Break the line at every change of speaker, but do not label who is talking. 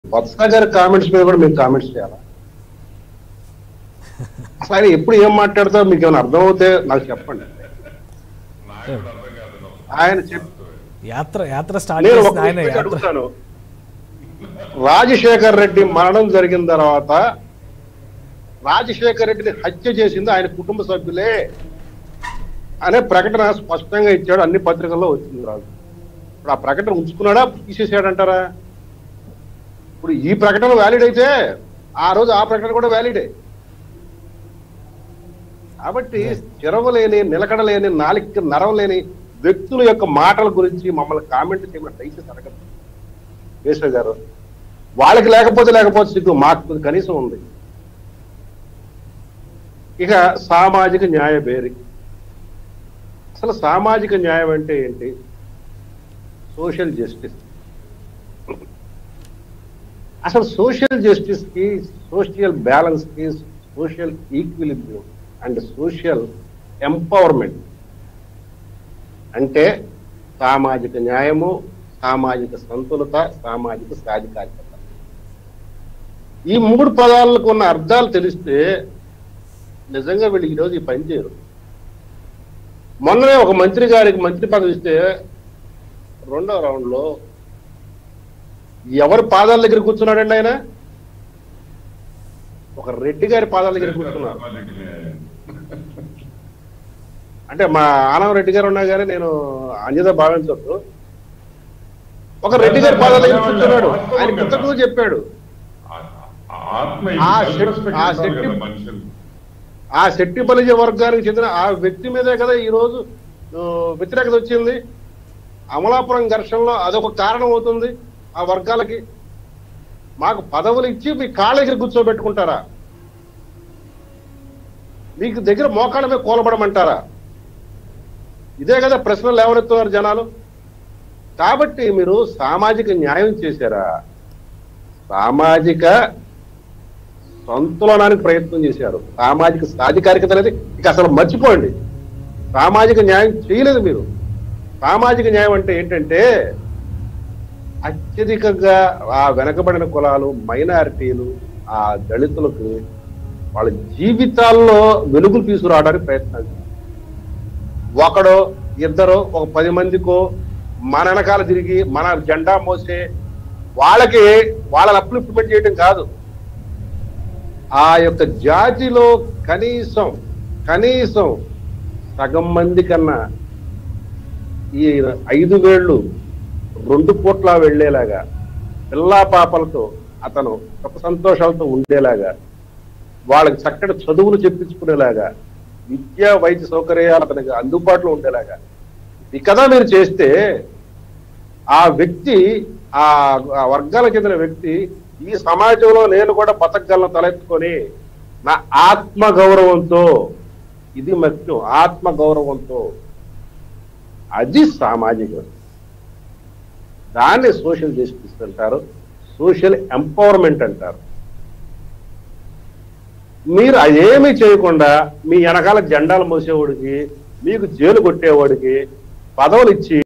వత్స గారి కామెంట్స్ మీద కూడా మేము కామెంట్స్ చేయాలా అసలు ఆయన ఎప్పుడు ఏం మాట్లాడతారో మీకు ఏమైనా అర్థం అవుతే నాకు చెప్పండి
నాకు కూడా అర్థం కాదు
ఆయన చెప్
యాత్ర యాత్ర స్టార్ట్
నేను
చేసిన
ఒక
ఆయన
విషయం
యాత్ర
అడుగుతాను రాజశేఖర్ రెడ్డి మరణం జరిగిన తర్వాత రాజశేఖర్ రెడ్డిని హత్య చేసింది ఆయన కుటుంబ సభ్యులే అనే ప్రకటన స్పష్టంగా ఇచ్చాడు అన్ని పత్రికల్లో వచ్చింది రాజు ఇప్పుడు ఆ ప్రకటన ఉంచుకున్నాడా తీసేసాడంటారా ఇప్పుడు ఈ ప్రకటన వ్యాలిడ్ అయితే ఆ రోజు ఆ ప్రకటన కూడా వ్యాలిడే కాబట్టి చిరవలేని నిలకడలేని నాలిక నరవలేని వ్యక్తుల యొక్క మాటల గురించి మమ్మల్ని కామెంట్ చేయమని దయచేసి అడగదు కేశవ్ గారు వాళ్ళకి లేకపోతే లేకపోతే సిగ్గు మాకు కనీసం ఉంది ఇక సామాజిక న్యాయ బేరి అసలు సామాజిక న్యాయం అంటే ఏంటి సోషల్ జస్టిస్ అసలు సోషల్ జస్టిస్ కి సోషల్ బ్యాలెన్స్ కి social equilibrium and social empowerment అంటే సామాజిక న్యాయము సామాజిక సంతులత సామాజిక సాధికారికత ఈ మూడు పదాలకు ఉన్న అర్థాలు తెలిస్తే నిజంగా వీళ్ళు ఈరోజు ఈ పని చేయరు మొన్ననే ఒక మంత్రి గారికి మంత్రి పదవి ఇస్తే రెండో రౌండ్ లో ఎవరి పాదాల దగ్గర కూర్చున్నాడండి ఆయన ఒక రెడ్డి గారి పాదాల దగ్గర కూర్చున్నారు అంటే మా ఆనవ రెడ్డి గారు ఉన్నా కానీ నేను అంజద భావించవద్దు ఒక రెడ్డి గారి పాదాల దగ్గర కూర్చున్నాడు ఆయన కృతజ్ఞతలు చెప్పాడు
ఆత్మ
ఆ
self
శక్తి-
respect
ఆ
ఉండాలి
శక్తి-
కదా మనుషులు.
ఆ శెట్టి బలిజ వర్గానికి చెందిన ఆ వ్యక్తి మీదే కదా ఈ రోజు ఆ, వ్యతిరేకత వచ్చింది అమలాపురం ఘర్షణలో అదొక కారణం అవుతుంది ఆ వర్గాలకి మాకు పదవులు ఇచ్చి మీ కాళ్ళ దగ్గర కూర్చోబెట్టుకుంటారా మీకు దగ్గర మోకాళ్ళ మీద కూలబడమంటారా ఇదే కదా ప్రశ్నలు లేవనెత్తున్నారు జనాలు కాబట్టి మీరు సామాజిక న్యాయం చేశారా సామాజిక సంతులనానికి ప్రయత్నం చేశారు సామాజిక సాధికారికత అనేది ఇక అసలు మర్చిపోండి సామాజిక న్యాయం చేయలేదు మీరు సామాజిక న్యాయం అంటే ఏంటంటే అత్యధికంగా ఆ వెనకబడిన కులాలు మైనారిటీలు ఆ దళితులకు వాళ్ళ జీవితాల్లో వెలుగులు తీసుకురావడానికి ప్రయత్నం చేశారు. ఒకడో ఇద్దరు ఒక పది మందికో మన వెనకాల తిరిగి మన జెండా మోసే వాళ్ళకి వాళ్ళని అప్లిప్మెంట్ చేయడం కాదు ఆ యొక్క జాతిలో కనీసం కనీసం సగం మంది కన్నా ఈ ఐదు వేళ్ళు రెండు పూట్ల వెళ్ళేలాగా పిల్లా పాపలతో అతను సుఖ సంతోషాలతో ఉండేలాగా వాళ్ళకి చక్కటి చదువులు చెప్పించుకునేలాగా విద్యా వైద్య సౌకర్యాలు అతనికి అందుబాటులో ఉండేలాగా ఇది కదా మీరు చేస్తే ఆ వ్యక్తి ఆ ఆ వర్గాలకు చెందిన వ్యక్తి ఈ సమాజంలో నేను కూడా బతకగలను తలెత్తుకొని నా ఆత్మ గౌరవంతో ఇది ముఖ్యం ఆత్మ గౌరవంతో అది సామాజిక దాన్ని సోషల్ జస్టిస్ అంటారు సోషల్ ఎంపవర్మెంట్ అంటారు మీరు అదేమీ చేయకుండా మీ వెనకాల జెండాలు మోసేవాడికి మీకు జైలు కొట్టేవాడికి పదవులు ఇచ్చి